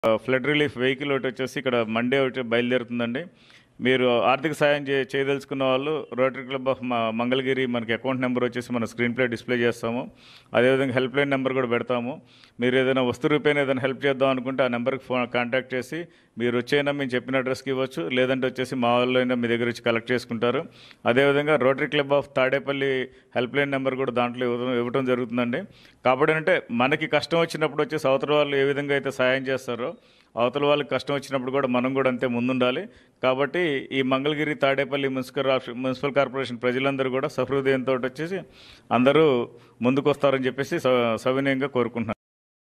flood relief vehicle ఒకటి వచ్చేసి ఇక్కడ మండే ఒకటి బయలుదేరుతుందండి మీరు ఆర్థిక సాయం చే చేయదలుచుకున్న వాళ్ళు రోటరీ క్లబ్ ఆఫ్ మ- మంగళగిరి మనకి అకౌంట్ నెంబర్ వచ్చేసి మన స్క్రీన్ ప్లే డిస్ప్లే చేస్తాము అదేవిధంగా హెల్ప్ లైన్ నెంబర్ కూడా పెడతాము మీరు ఏదైనా వస్తు రూపేణ ఏదైనా హెల్ప్ చేద్దాం అనుకుంటే ఆ నెంబర్కి ఫోన్ కాంటాక్ట్ చేసి మీరు వచ్చైనా మేము చెప్పిన అడ్రస్కి ఇవ్వచ్చు లేదంటే వచ్చేసి మా వాళ్ళు అయినా మీ దగ్గర వచ్చి కలెక్ట్ చేసుకుంటారు అదేవిధంగా rotary club of Tadepalli help line number కూడా దాంట్లో ఇవ్వడం ఇవ్వడం జరుగుతుందండి కాబట్టి అంటే మనకి కష్టం వచ్చినప్పుడు వచ్చేసి అవతల వాళ్ళు ఏ విధంగా అయితే సాయం చేస్తారో అవతల వాళ్ళకి కష్టం వచ్చినప్పుడు కూడా మనం కూడా అంతే ముందుండాలి కాబట్టి ఈ మంగళగిరి తాడేపల్లి మున్సిపల్ రాష్ట్ర- మున్సిపల్ కార్పొరేషన్ ప్రజలందరూ కూడా సహృదయంతో వచ్చేసి అందరూ ముందుకు వస్తారని చెప్పేసి స- సవినయంగా కోరుకుంటున్నాను